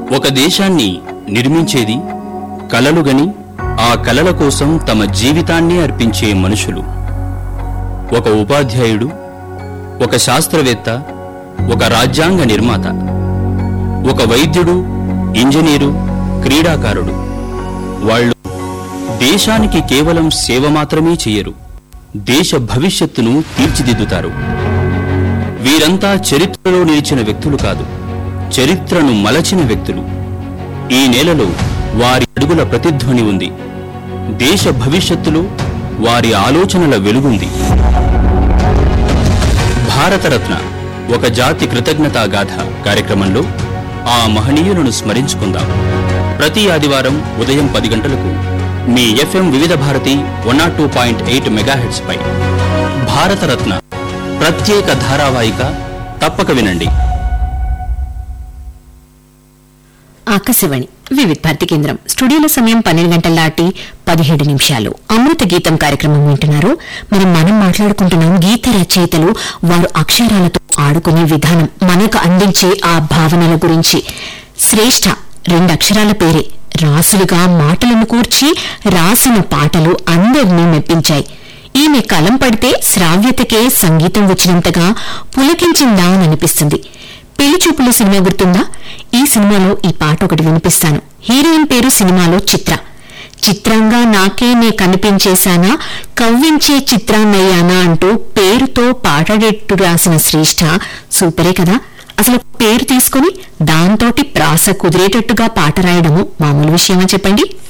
ఒక దేశాన్ని నిర్మించేది కలలుగని ఆ కలల కోసం తమ జీవితాన్ని అర్పించే మనుషులు ఒక ఉపాధ్యాయుడు ఒక శాస్త్రవేత్త ఒక రాజ్యాంగ నిర్మాత ఒక వైద్యుడు ఇంజనీరు క్రీడాకారుడు వాళ్ళు దేశానికి కేవలం సేవ మాత్రమే చేయరు దేశ భవిష్యత్తును తీర్చిదిద్దుతారు వీరంతా చరిత్రలో నిలిచిన వ్యక్తులు కాదు చరిత్రను మలచిన వ్యక్తులు ఈ నేలలో వారి అడుగుల ప్రతిధ్వని ఉంది దేశ భవిష్యత్తులో వారి ఆలోచనల వెలుగుంది భారతరత్న ఒక జాతి కృతజ్ఞతా గాథ కార్యక్రమంలో ఆ మహనీయులను స్మరించుకుందాం ప్రతి ఆదివారం ఉదయం పది గంటలకు మీ FM Vividh Bharati one naught two point eight megahertz పై భారతరత్న ప్రత్యేక ధారావాహిక తప్పక వినండి ఆకాశవాణి వివిధ భారతి కేంద్రం స్టూడియోలో సమయం పన్నెండు గంటల దాటి పదిహేడు నిమిషాలు అమృత గీతం కార్యక్రమం వింటున్నారు మనం మనం మాట్లాడుకుంటున్నాం గీత రచయితలు వారు అక్షరాలతో ఆడుకునే విధానం మనకు అందించే ఆ భావనల గురించి శ్రేష్ఠ రెండు అక్షరాల పేరే రాసులుగా మాటలను కూర్చి రాసిన పాటలు అందరినీ మెప్పించాయి ఈమె కలం పడితే శ్రావ్యతకే సంగీతం వచ్చినంతగా పులకించిందా అని అనిపిస్తుంది పెళ్లి చూపుల సినిమా గుర్తుందా ఈ సినిమాలో ఈ పాట ఒకటి వినిపిస్తాను హీరోయిన్ పేరు సినిమాలో చిత్ర చిత్రంగా నాకే నే కనిపించేశానా కవ్వించే చిత్రాన్నయ్యానా అంటూ పేరుతో పాటడెట్టు రాసిన శ్రేష్ఠ సూపరే కదా అసలు పేరు తీసుకుని దాంతోటి ప్రాస కుదిరేటట్టుగా పాట రాయడము మామూలు విషయమా చెప్పండి